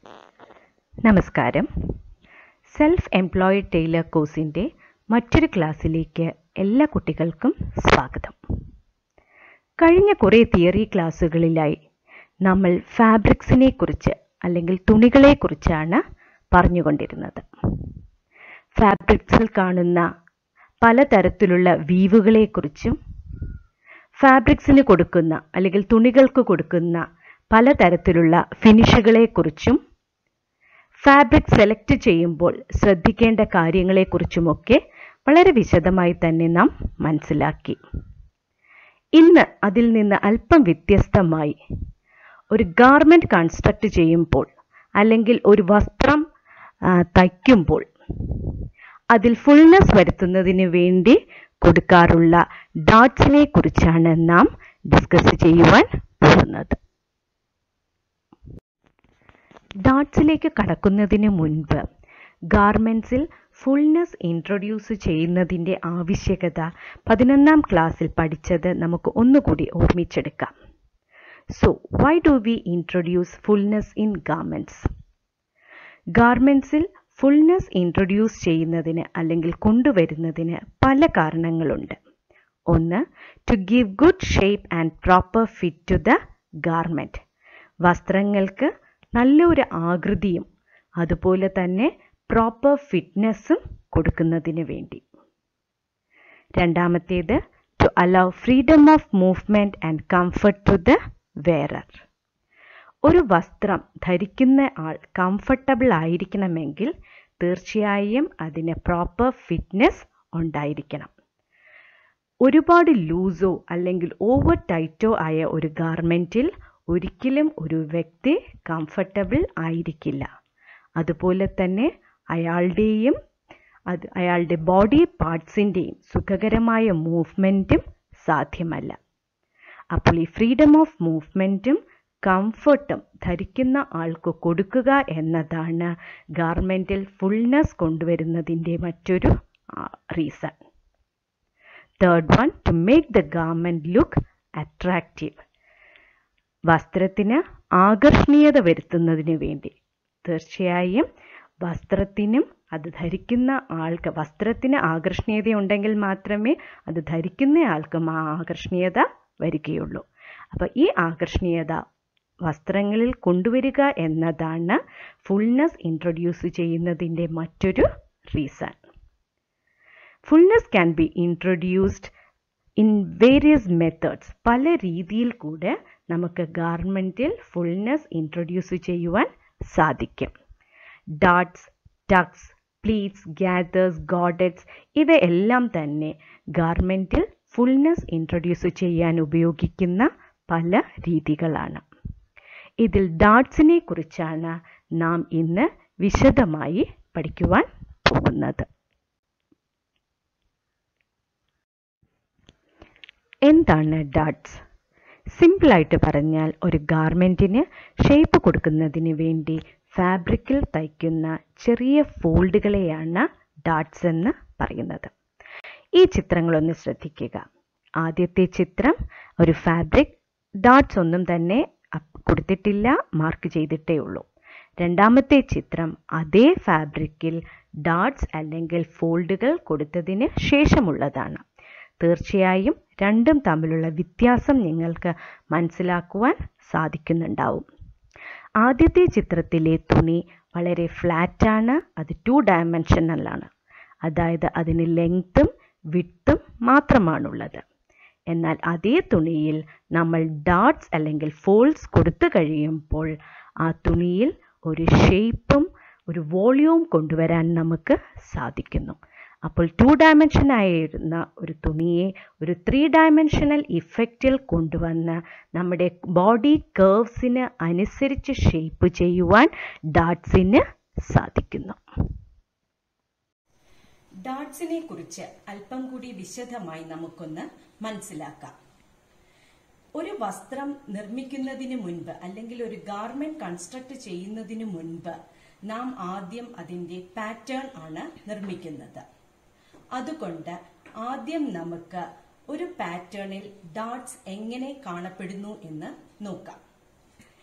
നമസ്കാരം self employed Taylor കോഴ്സിൻ്റെ മറ്റൊരു ക്ലാസ്സിലേക്ക് എല്ലാ കുട്ടികൾക്കും സ്വാഗതം കഴിഞ്ഞ കുറേ തിയറി ക്ലാസ്സുകളിലായി നമ്മൾ ഫാബ്രിക്സിനെ കുറിച്ച് അല്ലെങ്കിൽ തുണികളെക്കുറിച്ചാണ് പറഞ്ഞുകൊണ്ടിരുന്നത് ഫാബ്രിക്സിൽ കാണുന്ന പലതരത്തിലുള്ള വീവുകളെക്കുറിച്ചും ഫാബ്രിക്സിന് കൊടുക്കുന്ന അല്ലെങ്കിൽ തുണികൾക്ക് കൊടുക്കുന്ന പലതരത്തിലുള്ള ഫിനിഷുകളെക്കുറിച്ചും ഫാബ്രിക് സെലക്ട് ചെയ്യുമ്പോൾ ശ്രദ്ധിക്കേണ്ട കാര്യങ്ങളെക്കുറിച്ചുമൊക്കെ വളരെ വിശദമായി തന്നെ നാം മനസ്സിലാക്കി ഇന്ന് അതിൽ നിന്ന് അല്പം വ്യത്യസ്തമായി ഒരു ഗാർമെൻറ്റ് കൺസ്ട്രക്ട് ചെയ്യുമ്പോൾ അല്ലെങ്കിൽ ഒരു വസ്ത്രം ആ, തയ്ക്കുമ്പോൾ അതിൽ ഫുൾനെസ് വരുത്തുന്നതിന് വേണ്ടി കൊടുക്കാറുള്ള ഡാട്ട്സിനെ കുറിച്ചാണ് നാം ഡിസ്കസ് ചെയ്യുവാൻ പോകുന്നത് ഡാട്ട്സിലേക്ക് കടക്കുന്നതിന് മുൻപ് ഗാർമെൻറ്റ്സിൽ ഫുൾനെസ് ഇൻട്രൊഡ്യൂസ് ചെയ്യുന്നതിൻ്റെ ആവശ്യകത പതിനൊന്നാം ക്ലാസ്സിൽ പഠിച്ചത് നമുക്ക് ഒന്നുകൂടി ഓർമ്മിച്ചെടുക്കാം so why do we introduce fullness in garments ഗാർമെൻറ്റ്സിൽ ഫുൾനെസ് ഇൻട്രൊഡ്യൂസ് ചെയ്യുന്നതിന് അല്ലെങ്കിൽ കൊണ്ടുവരുന്നതിന് പല കാരണങ്ങളുണ്ട് ഒന്ന് to give good shape and proper fit to the garment വസ്ത്രങ്ങൾക്ക് നല്ലൊരു ആകൃതിയും അതുപോലെ തന്നെ പ്രോപ്പർ ഫിറ്റ്നസ്സും കൊടുക്കുന്നതിന് വേണ്ടി രണ്ടാമത്തേത് to allow freedom of movement and comfort to the wearer ഒരു വസ്ത്രം ധരിക്കുന്ന ആൾ കംഫർട്ടബിൾ ആയിരിക്കണമെങ്കിൽ തീർച്ചയായും അതിന് പ്രോപ്പർ ഫിറ്റ്നസ് ഉണ്ടായിരിക്കണം ഒരുപാട് ലൂസോ അല്ലെങ്കിൽ ഓവർ ടൈറ്റോ ആയ ഒരു ഗാർമെൻറ്റിൽ ഒരിക്കലും ഒരു വ്യക്തി കംഫർട്ടബിൾ ആയിരിക്കില്ല അതുപോലെ തന്നെ അയാളുടെയും അത് അയാളുടെ ബോഡി പാർട്സിൻ്റെയും സുഖകരമായ മൂവ്മെൻറ്റും സാധ്യമല്ല അപ്പോൾ ഈ ഫ്രീഡം ഓഫ് മൂവ്മെൻറ്റും കംഫർട്ടും ധരിക്കുന്ന ആൾക്ക് കൊടുക്കുക എന്നതാണ് ഗാർമെൻറ്റിൽ ഫുൾനെസ് കൊണ്ടുവരുന്നതിൻ്റെ മറ്റൊരു reason third one to make the garment look attractive വസ്ത്രത്തിന് ആകർഷണീയത വരുത്തുന്നതിന് വേണ്ടി തീർച്ചയായും വസ്ത്രത്തിനും അത് ധരിക്കുന്ന ആൾക്ക് വസ്ത്രത്തിന് ആകർഷണീയത ഉണ്ടെങ്കിൽ മാത്രമേ അത് ധരിക്കുന്ന ആൾക്കും ആ ആകർഷണീയത വരികയുള്ളൂ അപ്പോൾ ഈ ആകർഷണീയത വസ്ത്രങ്ങളിൽ കൊണ്ടുവരിക എന്നതാണ് ഫുൾനെസ് ഇൻട്രൊഡ്യൂസ് ചെയ്യുന്നതിൻ്റെ മറ്റൊരു reason fullness can be introduced in various methods പല രീതിയിൽ കൂടെ നമുക്ക് ഗാർമെൻറ്റിൽ ഫുൾനെസ് ഇൻട്രൊഡ്യൂസ് ചെയ്യുവാൻ സാധിക്കും darts tucks pleats gathers godets ഇവയെല്ലാം തന്നെ ഗാർമെൻറ്റിൽ ഫുൾനെസ് ഇൻട്രൊഡ്യൂസ് ചെയ്യാൻ ഉപയോഗിക്കുന്ന പല രീതികളാണ് ഇതിൽ ഡാട്ട്സിനെ കുറിച്ചാണ് നാം ഇന്ന് വിശദമായി പഠിക്കുവാൻ പോകുന്നത് എന്താണ് ഡാട്ട്സ് സിമ്പിളായിട്ട് പറഞ്ഞാൽ ഒരു ഗാർമെൻറ്റിന് ഷേപ്പ് കൊടുക്കുന്നതിന് വേണ്ടി ഫാബ്രിക്കിൽ തയ്ക്കുന്ന ചെറിയ ഫോൾഡുകളെയാണ് ഡാട്ട്സ് എന്ന് പറയുന്നത് ഈ ചിത്രങ്ങളൊന്ന് ശ്രദ്ധിക്കുക ആദ്യത്തെ ചിത്രം ഒരു ഫാബ്രിക് ഡാട്ട്സ് ഒന്നും തന്നെ അപ്പ് കൊടുത്തിട്ടില്ല മാർക്ക് ചെയ്തിട്ടേ ഉള്ളൂ രണ്ടാമത്തെ ചിത്രം അതേ ഫാബ്രിക്കിൽ ഡാട്ട്സ് അല്ലെങ്കിൽ ഫോൾഡുകൾ കൊടുത്തതിന് ശേഷമുള്ളതാണ് തീർച്ചയായും രണ്ടും തമ്മിലുള്ള വ്യത്യാസം നിങ്ങൾക്ക് മനസ്സിലാക്കുവാൻ സാധിക്കുന്നുണ്ടാവും ആദ്യത്തെ ചിത്രത്തിലെ തുണി വളരെ ഫ്ലാറ്റാണ് അത് ടു ഡയമെൻഷനലാണ് അതായത് അതിന് ലെങ്ത്തും വിട്ടും മാത്രമാണുള്ളത് എന്നാൽ അതേ തുണിയിൽ നമ്മൾ ഡാട്ട്സ് അല്ലെങ്കിൽ ഫോൾഡ്സ് കൊടുത്തു കഴിയുമ്പോൾ ആ തുണിയിൽ ഒരു ഷേപ്പും ഒരു വോളിയവും കൊണ്ടുവരാൻ നമുക്ക് സാധിക്കുന്നു അപ്പോൾ ടു ഡയമെൻഷൻ ആയിരുന്ന ഒരു തുണിയെ ഒരു ത്രീ ഡയമെൻഷനൽ ഇഫക്റ്റിൽ കൊണ്ടുവന്ന് നമ്മുടെ ബോഡി കേർവ്സിന് അനുസരിച്ച് ഷേപ്പ് ചെയ്യുവാൻ ഡാട്ട്സിന് സാധിക്കുന്നു ഡാട്ട്സിനെ കുറിച്ച് അല്പം കൂടി വിശദമായി നമുക്കൊന്ന് മനസ്സിലാക്കാം ഒരു വസ്ത്രം നിർമ്മിക്കുന്നതിന് മുൻപ് അല്ലെങ്കിൽ ഒരു ഗാർമെന്റ് കൺസ്ട്രക്ട് ചെയ്യുന്നതിന് മുൻപ് നാം ആദ്യം അതിന്റെ പാറ്റേൺ ആണ് നിർമ്മിക്കുന്നത് അതുകൊണ്ട് ആദ്യം നമുക്ക് ഒരു പാറ്റേണിൽ ഡാട്ട്സ് എങ്ങനെ കാണപ്പെടുന്നു എന്ന് നോക്കാം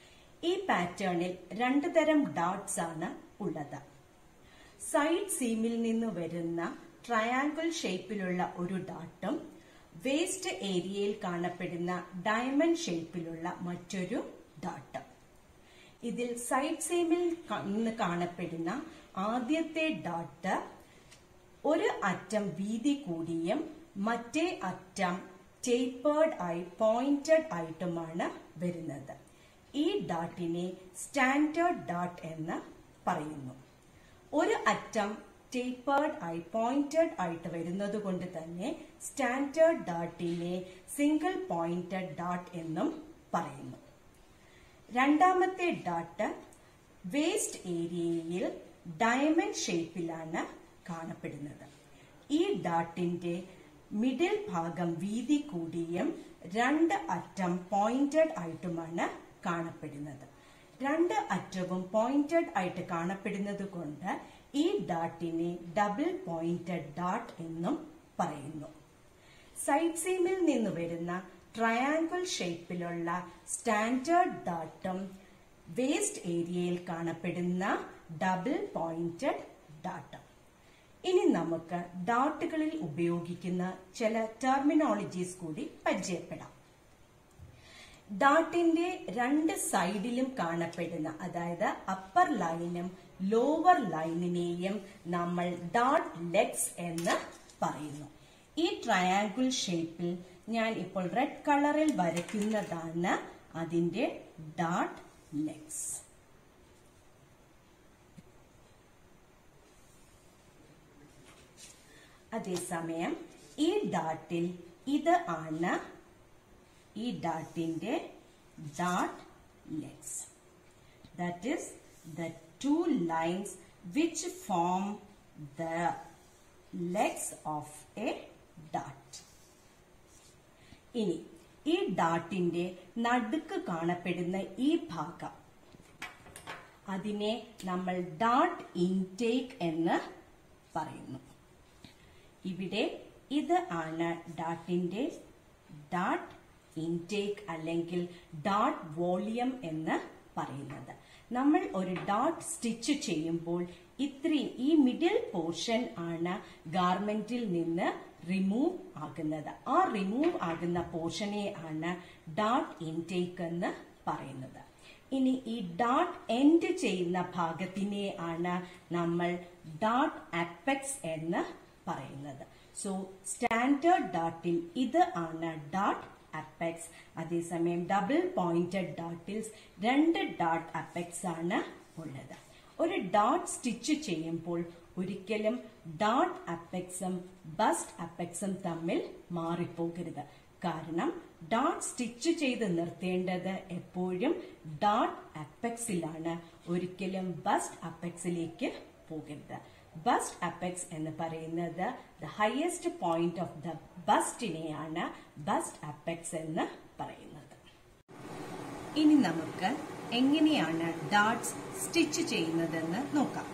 ഈ പാറ്റേണിൽ രണ്ട് തരം ഡോട്ട്സ് ആണ് ഉള്ളത് സൈഡ് സീമിൽ നിന്ന് വരുന്ന ട്രയാങ്കിൾ ഷേപ്പിലുള്ള ഒരു ഡാട്ടും വേസ്റ്റ് ഏരിയയിൽ കാണപ്പെടുന്ന ഡയമണ്ട് ഷേപ്പിലുള്ള മറ്റൊരു ഡാട്ടും ഇതിൽ സൈഡ് സീമിൽ നിന്ന് കാണപ്പെടുന്ന ആദ്യത്തെ ഡാട്ട് ഒരു അറ്റം വീതി കൂടിയും മറ്റേ അറ്റം ടേപ്പേർഡ് ആയി പോയിന്റഡ് ആയിട്ടുമാണ് വരുന്നത് ഈ ഡാട്ടിനെ സ്റ്റാൻഡേർഡ് ഡാട്ട് എന്ന് പറയുന്നു ഒരു അറ്റം ടേപ്പേർഡ് ആയി പോയിന്റഡ് ആയിട്ട് വരുന്നത് കൊണ്ട് തന്നെ സ്റ്റാൻഡേർഡ് ഡാട്ടിനെ സിംഗിൾ പോയിന്റഡ് ഡാട്ട് എന്നും പറയുന്നു രണ്ടാമത്തെ ഡാട്ട് വേസ്റ്റ് ഏരിയയിൽ ഡയമണ്ട് ഷേപ്പിലാണ് കാണപ്പെടുന്നത് ഈ ഡാട്ടിന്റെ മിഡിൽ ഭാഗം വീതി കൂടിയും രണ്ട് അറ്റം പോയിന്റഡ് ആയിട്ടുമാണ് കാണപ്പെടുന്നത് രണ്ട് അറ്റവും പോയിന്റഡ് ആയിട്ട് കാണപ്പെടുന്നത് കൊണ്ട് ഈ ഡാട്ടിനെ ഡബിൾ പോയിന്റഡ് ഡാട്ട് എന്നും പറയുന്നു സൈഡ് സീമിൽ നിന്ന് വരുന്ന ട്രയാങ്കിൾ ഷേപ്പിലുള്ള സ്റ്റാൻഡേർഡ് ഡാട്ടും വേസ്റ്റ് ഏരിയയിൽ കാണപ്പെടുന്ന ഡബിൾ പോയിന്റഡ് ഡാട്ടും ഇനി നമുക്ക് ഡാട്ടുകളിൽ ഉപയോഗിക്കുന്ന ചില ടെർമിനോളജീസ് കൂടി പരിചയപ്പെടാം ഡാട്ടിന്റെ രണ്ട് സൈഡിലും കാണപ്പെടുന്ന അതായത് അപ്പർ ലൈനും ലോവർ ലൈനിനെയും നമ്മൾ ഡാട്ട് ലെഗ്സ് എന്ന് പറയുന്നു ഈ ട്രയാങ്കിൾ ഷേപ്പിൽ ഞാൻ ഇപ്പോൾ റെഡ് കളറിൽ വരയ്ക്കുന്നതാണ് അതിന്റെ ഡാട്ട് ലെഗ്സ് അതേസമയം ഈ ഡാട്ടിൽ ഇത് ആണ് ഈ ഡാട്ടിന്റെ dot legs that is the two lines which form the legs of A dot ഇനി ഈ ഡാട്ടിന്റെ നടുക്ക് കാണപ്പെടുന്ന ഈ ഭാഗം അതിനെ നമ്മൾ ഡാട്ട് ഇൻടേക്ക് എന്ന് പറയുന്നു ഇവിടെ ഇത് ആണ് ഡാട്ടിന്റെ ഡാട്ട് ഇൻടേക്ക് അല്ലെങ്കിൽ ഡാട്ട് വോളിയം എന്ന് പറയുന്നത് നമ്മൾ ഒരു ഡാട്ട് സ്റ്റിച്ച് ചെയ്യുമ്പോൾ ഇത്രയും ഈ മിഡിൽ പോർഷൻ ആണ് ഗാർമെന്റിൽ നിന്ന് റിമൂവ് ആകുന്നത് ആ റിമൂവ് ആകുന്ന പോർഷനെ ആണ് ഡാട്ട് ഇൻടേക്ക് എന്ന് പറയുന്നത് ഇനി ഈ ഡാട്ട് എൻഡ് ചെയ്യുന്ന ഭാഗത്തിനെ ആണ് നമ്മൾ ഡാട്ട് അപ്പെക്സ് എന്ന് പറയുന്നത് സോ സ്റ്റാൻഡേർഡ് ഡാട്ടിൽ ഇത് ആണ് ഡാട്ട് അപ്പെക്സ് അതേസമയം ഡബിൾ പോയിന്റഡ് ഡാട്ടിൽസ് രണ്ട് ഡാട്ട് അപ്പെക്സ് ആണ് ഉള്ളത് ഒരു ഡാട്ട് സ്റ്റിച്ച് ചെയ്യുമ്പോൾ ഒരിക്കലും ഡാട്ട് അപ്പെക്സും ബസ്റ്റ് അപ്പെക്സും തമ്മിൽ മാറിപ്പോകരുത് കാരണം ഡാട്ട് സ്റ്റിച്ച് ചെയ്ത് നിർത്തേണ്ടത് എപ്പോഴും ഡാട്ട് അപ്പെക്സിലാണ് ഒരിക്കലും ബസ്റ്റ് അപ്പെക്സിലേക്ക് പോകരുത് ബസ്റ്റ് അപ്പെക്സ് എന്ന് പറയുന്നത് the highest point of the ബസ്റ്റിനെയാണ് ബസ്റ്റ് അപ്പെക്സ് എന്ന് പറയുന്നത് ഇനി നമുക്ക് എങ്ങനെയാണ് ഡാട്ട്സ് സ്റ്റിച്ച് ചെയ്യുന്നതെന്ന് നോക്കാം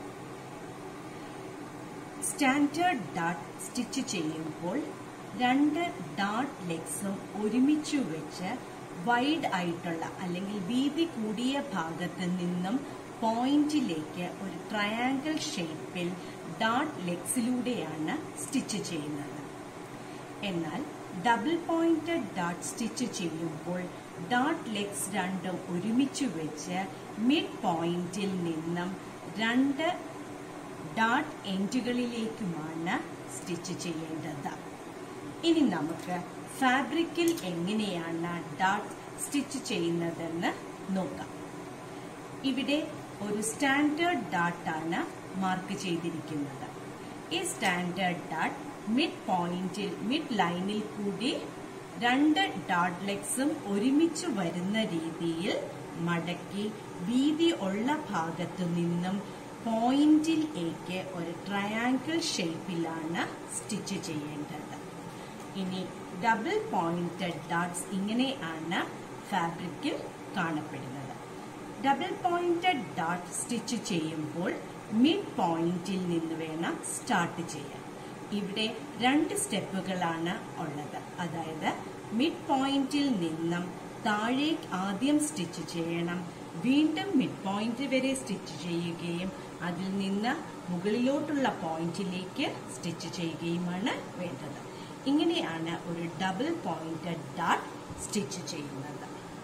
സ്റ്റാൻഡേർഡ് ഡാട്ട് സ്റ്റിച്ച് ചെയ്യുമ്പോൾ രണ്ട് ഡാട്ട് ലെഗ്സും ഒരുമിച്ച് വെച്ച് വൈഡ് ആയിട്ടുള്ള അല്ലെങ്കിൽ വീതി കൂടിയ ഭാഗത്ത് നിന്നും പോയിന്റിലേക്ക് ഒരു ട്രയാങ്കിൾ ഷേപ്പിൽ ഡാട്ട് ലെഗ്സിലൂടെയാണ് സ്റ്റിച്ച് ചെയ്യുന്നത് എന്നാൽ ഡബിൾ പോയിന്റഡ് ഡാട്ട് സ്റ്റിച്ച് ചെയ്യുമ്പോൾ ഡാട്ട് ലെഗ്സ് രണ്ടും ഒരുമിച്ച് വെച്ച് മിഡ് പോയിന്റിൽ നിന്നും രണ്ട് ഡാട്ട് എൻഡുകളിലേക്കുമാണ് സ്റ്റിച്ച് ചെയ്യേണ്ടത് ഇനി നമുക്ക് ഫാബ്രിക്കിൽ എങ്ങനെയാണ് ഡാട്ട് സ്റ്റിച്ച് ചെയ്യുന്നതെന്ന് നോക്കാം ഇവിടെ ഒരു സ്റ്റാൻഡേർഡ് ഡാട്ടാണ് മാർക്ക് ചെയ്തിരിക്കുന്നത് ഈ സ്റ്റാൻഡേർഡ് ഡാട്ട് മിഡ് പോയിന്റിൽ മിഡ് ലൈനിൽ കൂടി രണ്ട് ഡാട്ട് ലെഗ്സും ഒരുമിച്ച് വരുന്ന രീതിയിൽ മടക്കി വീതി ഉള്ള ഭാഗത്തു നിന്നും പോയിന്റിലേക്ക് ഒരു ട്രയാങ്കിൾ ഷേപ്പിലാണ് സ്റ്റിച്ച് ചെയ്യേണ്ടത് ഇനി ഡബിൾ പോയിന്റഡ് ഡാട്ട്സ് ഇങ്ങനെയാണ് ഫാബ്രിക്കിൽ കാണപ്പെടുന്നത് ഡബിൾ പോയിന്റഡ് ഡാട്ട് സ്റ്റിച്ച് ചെയ്യുമ്പോൾ മിഡ് പോയിന്റിൽ നിന്ന് വേണം സ്റ്റാർട്ട് ചെയ്യാൻ ഇവിടെ രണ്ട് സ്റ്റെപ്പുകളാണ് ഉള്ളത് അതായത് മിഡ് പോയിന്റിൽ നിന്നും താഴേക്ക് ആദ്യം സ്റ്റിച്ച് ചെയ്യണം വീണ്ടും മിഡ് പോയിന്റ് വരെ സ്റ്റിച്ച് ചെയ്യുകയും അതിൽ നിന്ന് മുകളിലോട്ടുള്ള പോയിന്റിലേക്ക് സ്റ്റിച്ച് ചെയ്യുകയുമാണ് വേണ്ടത് ഇങ്ങനെയാണ് ഒരു ഡബിൾ പോയിന്റഡ് ഡാട്ട് സ്റ്റിച്ച് ചെയ്യുന്നത്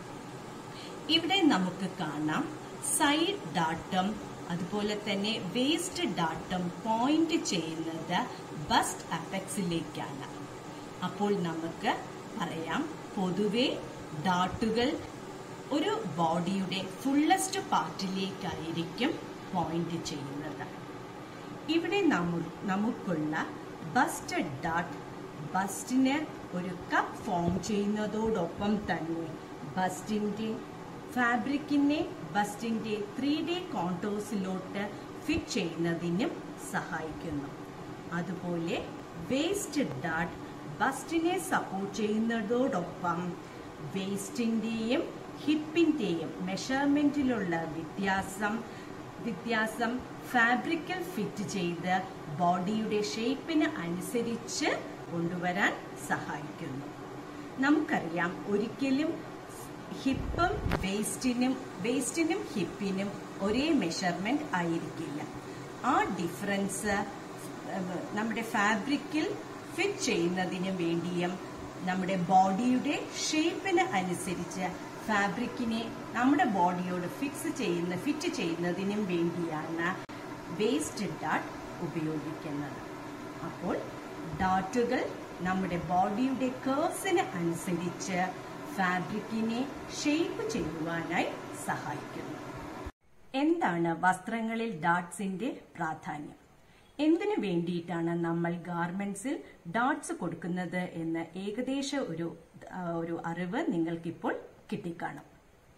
ഇവിടെ നമുക്ക് കാണാം സൈഡ് ഡാട്ടും അതുപോലെ തന്നെ വേസ്റ്റ് ഡാട്ടും പോയിന്റ് ചെയ്യുന്നത് ബസ്റ്റ് അപെക്സിലേക്കാണ് അപ്പോൾ നമുക്ക് പറയാം പൊതുവെ ഡാട്ടുകൾ ഒരു ബോഡിയുടെ ഫുള്ളസ്റ്റ് പാർട്ടിലേക്കായിരിക്കും പോയിന്റ് ചെയ്യുന്നത് ഇവിടെ നമ്മു- നമുക്കുള്ള ബസ്റ്റ് ഡാട്ട് ബസ്റ്റിന് ഒരു കപ്പ് ഫോം ചെയ്യുന്നതോടൊപ്പം തന്നെ ബസ്റ്റിന്റെ ഫാബ്രിക്കിനെ ബസ്റ്റിന്റെ ത്രീ ഡി കോണ്ടോസിലോട്ട് ഫിറ്റ് ചെയ്യുന്നതിനും സഹായിക്കുന്നു അതുപോലെ വേസ്റ്റ് ഡാട്ട് ബസ്റ്റിനെ സപ്പോർട്ട് ചെയ്യുന്നതോടൊപ്പം വേസ്റ്റിന്റെയും ഹിപ്പിന്റെയും മെഷർമെന്റിലുള്ള വ്യത്യാസം വ്യത്യാസം ഫാബ്രിക്കിൽ ഫിറ്റ് ചെയ്ത് ബോഡിയുടെ ഷേപ്പിന് അനുസരിച്ച് കൊണ്ടുവരാൻ സഹായിക്കുന്നു നമുക്കറിയാം ഒരിക്കലും ഹിപ്പും വേസ്റ്റിനും വേസ്റ്റിനും ഹിപ്പിനും ഒരേ മെഷർമെന്റ് ആയിരിക്കില്ല ആ ഡിഫറൻസ് നമ്മുടെ ഫാബ്രിക്കിൽ ഫിറ്റ് ചെയ്യുന്നതിന് വേണ്ടിയും നമ്മുടെ ബോഡിയുടെ ഷേപ്പിന് അനുസരിച്ച് ഫാബ്രിക്കിനെ നമ്മുടെ ബോഡിയോട് ഫിക്സ് ചെയ്യുന്ന ഫിറ്റ് ചെയ്യുന്നതിനും വേണ്ടിയാണ് വേസ്റ്റ് ഡാട്ട് ഉപയോഗിക്കുന്നത് അപ്പോൾ ഡാട്ടുകൾ നമ്മുടെ ബോഡിയുടെ കേർവ്സിന് അനുസരിച്ച് ഫാബ്രിക്കിനെ ഷേപ്പ് ചെയ്യുവാനായി സഹായിക്കുന്നു എന്താണ് വസ്ത്രങ്ങളിൽ ഡാട്ട്സിന്റെ പ്രാധാന്യം എന്തിനു വേണ്ടിയിട്ടാണ് നമ്മൾ ഗാർമെന്റ്സിൽ ഡാട്ട്സ് കൊടുക്കുന്നത് എന്ന് ഏകദേശ ഒരു ആ, ഒരു അറിവ് നിങ്ങൾക്കിപ്പോൾ കിട്ടിക്കാണും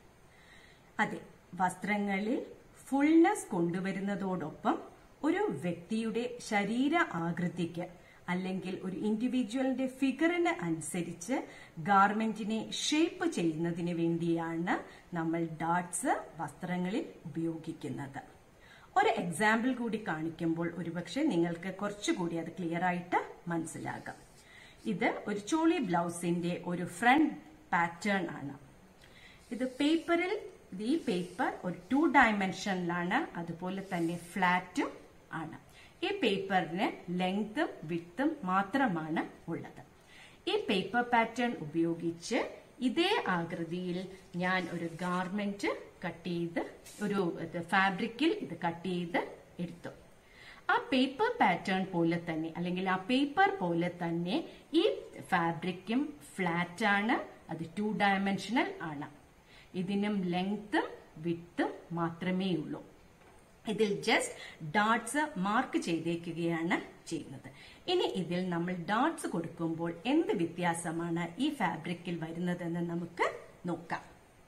അതെ വസ്ത്രങ്ങളിൽ ഫുൾനെസ് കൊണ്ടുവരുന്നതോടൊപ്പം ഒരു വ്യക്തിയുടെ ശരീര ആകൃതിക്ക് അല്ലെങ്കിൽ ഒരു ഇൻഡിവിജ്വലിന്റെ ഫിഗറിന് അനുസരിച്ച് ഗാർമെന്റിനെ ഷേപ്പ് ചെയ്യുന്നതിന് വേണ്ടിയാണ് നമ്മൾ ഡാട്ട്സ് വസ്ത്രങ്ങളിൽ ഉപയോഗിക്കുന്നത് ഒരു എക്സാമ്പിൾ കൂടി കാണിക്കുമ്പോൾ ഒരുപക്ഷെ നിങ്ങൾക്ക് കുറച്ചുകൂടി അത് ക്ലിയർ ആയിട്ട് മനസ്സിലാകാം ഇത് ഒരു ചോളി ബ്ലൗസിന്റെ ഒരു ഫ്രണ്ട് പാറ്റേൺ ആണ് ഇത് പേപ്പറിൽ ഇത് ഈ പേപ്പർ ഒരു ടു ഡയമെൻഷനിലാണ് അതുപോലെ തന്നെ ഫ്ലാറ്റും ആണ് ഈ പേപ്പറിന് ലെങ്തും വിത്തും മാത്രമാണ് ഉള്ളത് ഈ പേപ്പർ പാറ്റേൺ ഉപയോഗിച്ച് ഇതേ ആകൃതിയിൽ ഞാൻ ഒരു ഗാർമെന്റ് കട്ട് ചെയ്ത് ഒരു ഫാബ്രിക്കിൽ ഇത് കട്ട് ചെയ്ത് എടുത്തു ആ പേപ്പർ പാറ്റേൺ പോലെ തന്നെ അല്ലെങ്കിൽ ആ പേപ്പർ പോലെ തന്നെ ഈ ഫാബ്രിക്കും ഫ്ലാറ്റ് ആണ് അത് ടു ഡയമെൻഷനൽ ആണ് ഇതിനും ലെങ്ത്തും വിത്തും മാത്രമേ ഉള്ളൂ ഇതിൽ ജസ്റ്റ് ഡാട്ട്സ് മാർക്ക് ചെയ്തേക്കുകയാണ് ചെയ്യുന്നത് ഇനി ഇതിൽ നമ്മൾ ഡാട്ട്സ് കൊടുക്കുമ്പോൾ എന്ത് വ്യത്യാസമാണ് ഈ ഫാബ്രിക്കിൽ വരുന്നതെന്ന് നമുക്ക് നോക്കാം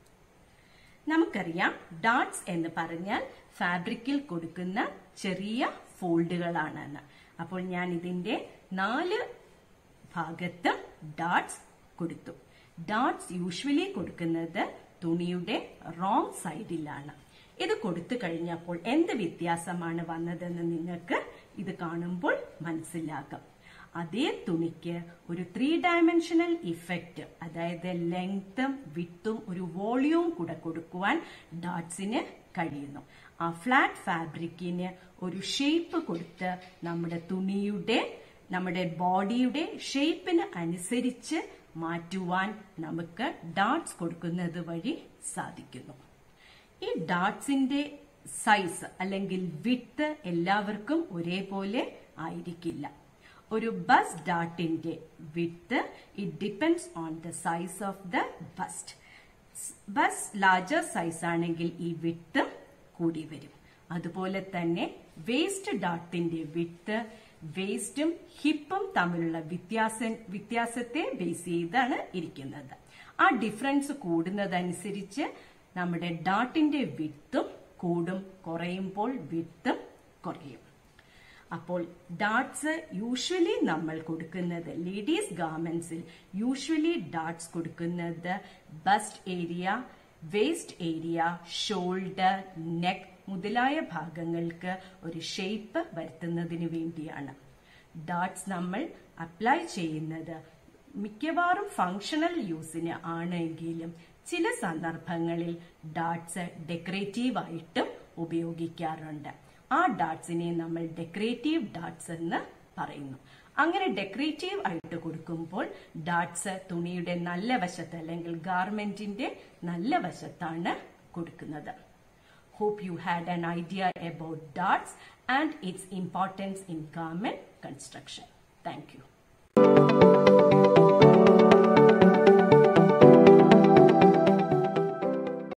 നമുക്കറിയാം ഡാട്ട്സ് എന്ന് പറഞ്ഞാൽ ഫാബ്രിക്കിൽ കൊടുക്കുന്ന ചെറിയ ഫോൾഡുകളാണെന്ന് അപ്പോൾ ഞാൻ ഇതിന്റെ നാല് ഭാഗത്ത് ഡാട്ട്സ് കൊടുത്തു ഡാട്ട്സ് യൂഷ്വലി കൊടുക്കുന്നത് തുണിയുടെ റോങ് സൈഡിലാണ് ഇത് കൊടുത്തു കഴിഞ്ഞപ്പോൾ എന്ത് വ്യത്യാസമാണ് വന്നതെന്ന് നിങ്ങൾക്ക് ഇത് കാണുമ്പോൾ മനസ്സിലാക്കാം അതേ തുണിക്ക് ഒരു ത്രീ ഡയമെൻഷനൽ ഇഫക്റ്റ് അതായത് ലെങ്ത്തും വിത്തും ഒരു വോളിയവും കൂടെ കൊടുക്കുവാൻ ഡാട്ട്സിന് കഴിയുന്നു ആ ഫ്ലാറ്റ് ഫാബ്രിക്കിന് ഒരു ഷേപ്പ് കൊടുത്ത് നമ്മുടെ തുണിയുടെ നമ്മുടെ ബോഡിയുടെ ഷേപ്പിന് അനുസരിച്ച് മാറ്റുവാൻ നമുക്ക് ഡാട്ട്സ് കൊടുക്കുന്നത് വഴി സാധിക്കുന്നു ഈ ഡാട്ട്സിന്റെ സൈസ് അല്ലെങ്കിൽ വിത്ത് എല്ലാവർക്കും ഒരേപോലെ ആയിരിക്കില്ല ഒരു ബസ് ഡാട്ടിന്റെ width it depends on the size of the bust bust larger size ആണെങ്കിൽ ഈ വിത്ത് കൂടി വരും അതുപോലെ തന്നെ വേസ്റ്റ് ഡാട്ടിന്റെ വിത്ത് വേസ്റ്റും ഹിപ്പും തമ്മിലുള്ള വ്യത്യാസം വ്യത്യാസത്തെ ബേസ് ചെയ്താണ് ഇരിക്കുന്നത് ആ ഡിഫറൻസ് കൂടുന്നതനുസരിച്ച് നമ്മുടെ ഡാട്ടിന്റെ വിത്തും കൂടും കുറയുമ്പോൾ വിത്തും കുറയും അപ്പോൾ ഡാട്ട്സ് യൂഷ്വലി നമ്മൾ കൊടുക്കുന്നത് ലേഡീസ് ഗാർമെന്റ്സിൽ യൂഷ്വലി ഡാട്ട്സ് കൊടുക്കുന്നത് bust area waist area shoulder neck മുതലായ ഭാഗങ്ങൾക്ക് ഒരു ഷേപ്പ് വരുത്തുന്നതിന് വേണ്ടിയാണ് ഡാട്ട്സ് നമ്മൾ അപ്ലൈ ചെയ്യുന്നത് മിക്കവാറും ഫങ്ഷണൽ യൂസിന് ആണെങ്കിലും ചില സന്ദർഭങ്ങളിൽ ഡാട്ട്സ് ഡെക്കറേറ്റീവ് ആയിട്ടും ഉപയോഗിക്കാറുണ്ട് ആ ഡാട്ട്സിനെ നമ്മൾ ഡെക്കറേറ്റീവ് ഡാട്ട്സ് എന്ന് പറയുന്നു അങ്ങനെ ഡെക്കറേറ്റീവ് ആയിട്ട് കൊടുക്കുമ്പോൾ ഡാട്ട്സ് തുണിയുടെ നല്ല വശത്ത് അല്ലെങ്കിൽ ഗാർമെന്റിന്റെ നല്ല വശത്താണ് കൊടുക്കുന്നത് Hope you had an idea about darts and its importance in garment construction. Thank you.